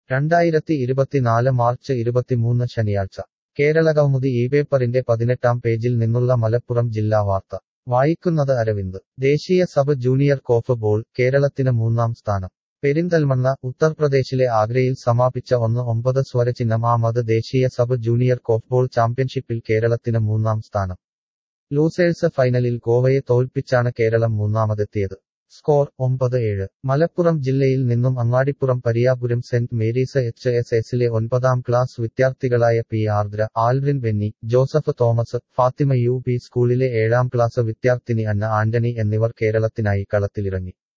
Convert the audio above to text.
രണ്ടായിരത്തി ഇരുപത്തിനാല് മാർച്ച് ഇരുപത്തിമൂന്ന് ശനിയാഴ്ച കേരളകൗമുദി ഈ പേപ്പറിന്റെ പതിനെട്ടാം പേജിൽ നിന്നുള്ള മലപ്പുറം ജില്ലാ വാർത്ത വായിക്കുന്നത് അരവിന്ദ് ദേശീയ സബ് ജൂനിയർ കോഫ് ബോൾ കേരളത്തിന് മൂന്നാം സ്ഥാനം പെരിന്തൽമണ്ണ ഉത്തർപ്രദേശിലെ ആഗ്രയിൽ സമാപിച്ച ഒന്ന് ഒമ്പത് സ്വരചിഹ്നം ആമത് ദേശീയ സബ് ജൂനിയർ കോഫ്ബോൾ ചാമ്പ്യൻഷിപ്പിൽ കേരളത്തിന് മൂന്നാം സ്ഥാനം ലൂസേഴ്സ് ഫൈനലിൽ ഗോവയെ തോൽപ്പിച്ചാണ് കേരളം മൂന്നാമതെത്തിയത് സ്കോർ ഒമ്പത് ഏഴ് മലപ്പുറം ജില്ലയിൽ നിന്നും Angadipuram Pariyapuram Saint Mary's H S എസിലെ ഒൻപതാം ക്ലാസ് വിദ്യാർത്ഥികളായ P Ardra Alvin Benny Joseph Thomas Fathima U P സ്കൂളിലെ ഏഴാം ക്ലാസ് വിദ്യാർത്ഥിനി അന്ന ആന്റണി എന്നിവർ കേരളത്തിനായി കളത്തിലിറങ്ങി